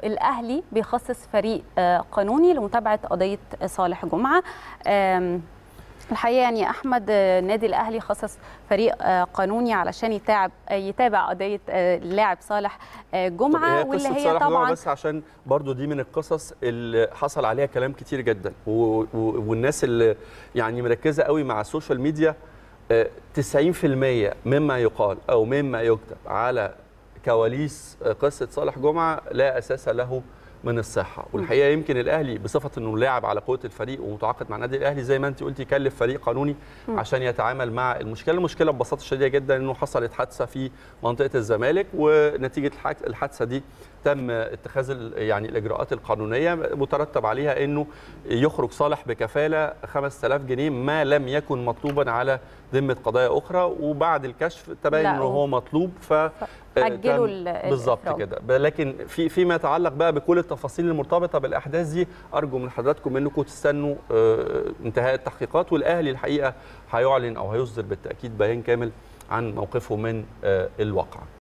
الاهلي بيخصص فريق قانوني لمتابعه قضيه صالح جمعه الحقيقه يعني احمد النادي الاهلي خصص فريق قانوني علشان يتابع يتابع قضيه اللاعب صالح جمعه واللي هي طبعا بس عشان برضو دي من القصص اللي حصل عليها كلام كتير جدا والناس اللي يعني مركزه قوي مع السوشيال ميديا 90% مما يقال او مما يكتب على كواليس قصه صالح جمعه لا اساس له من الصحه والحقيقه يمكن الاهلي بصفه انه لاعب على قوه الفريق ومتعاقد مع النادي الاهلي زي ما انت قلتي يكلف فريق قانوني م. عشان يتعامل مع المشكله المشكله ببساطه شديده جدا انه حصلت حادثه في منطقه الزمالك ونتيجه الحادثه دي تم اتخاذ يعني الاجراءات القانونيه مترتب عليها انه يخرج صالح بكفاله 5000 جنيه ما لم يكن مطلوبا على ذمه قضايا اخرى وبعد الكشف تبين انه هو مطلوب ف اجلوا بالظبط كده لكن في فيما يتعلق بقى بكل التفاصيل المرتبطه بالاحداث دي ارجو من حضراتكم انكم تستنوا انتهاء التحقيقات والاهلي الحقيقه هيعلن او هيصدر بالتاكيد بيان كامل عن موقفه من الواقع